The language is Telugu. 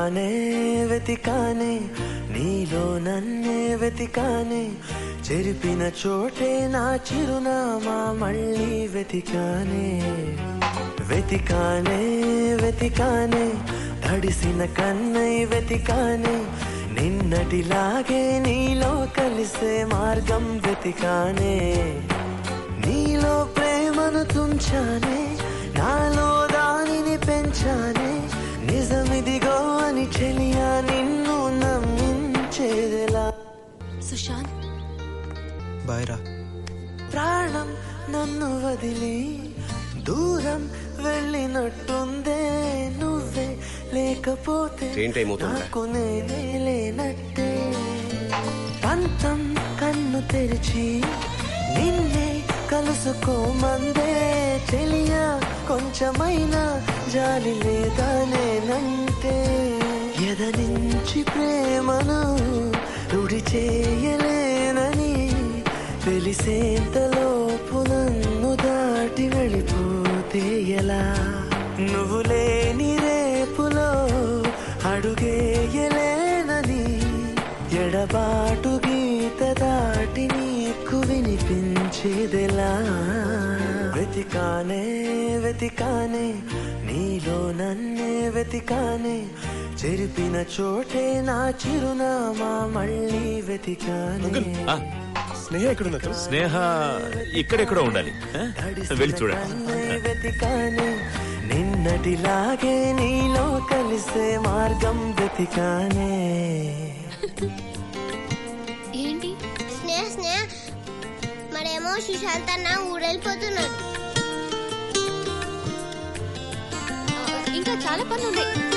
వెతికానే వెతికానే నీలో నన్నే వెతికానే చెరిపిన చోటే నా చిరునామా మళ్ళీ వెతికానే వెతికానే వెతికానే తడిసిన కన్నై వెతికానే నిన్నటిలాగే నీలో కలిసే మార్గం వెతికానే నీలో ప్రేమను తుంచానే నాలో దానిని పెంచానే నిజమిదిగో అని చెలియా నిన్ను నమ్మించేదెలా సుశాంత్ బాయ్ రా ప్రాణం నన్ను వదిలి దూరం వెళ్ళినట్టుందే నువ్వే లేకపోతే ట్రైన్ టైం అవుతుందిరా. నాకు నేనే లేనట్టే పంతం కన్ను తెరిచి నిన్నే కలుసుకోమందే చెలియా కొంచెమైనా జాలి లేదా నేనంటే ఎదనించి ప్రేమను రుడి చేయలేనని తెలిసేంతలోపు నన్ను దాటి వెళ్ళిపోతే ఎలా నువ్వు లేని రేపులో అడుగేయలేనని ఎడబాటు గీత దాటి నీకు వినిపించేదెలా వెతికానే వెతికానే నీలో నన్నే వెతికానే చెరిపిన చోటే నా చిరునామా మళ్ళీ వెతికానే ఆ, స్నేహ ఎక్కడున్నా స్నేహ ఇక్కడెక్కడో ఉండాలి ఆ? వెళ్ళి చూడండి తడిసిన వెతికానే నిన్నటిలాగే నీలో కలిసే మార్గం వెతికానే ఏంటి స్నేహ స్నేహ మరేమో సుశాంత్ అన్న ఊరెళ్ళిపోతున్నాడు ఇంకా చాలా పనులు ఉన్నాయి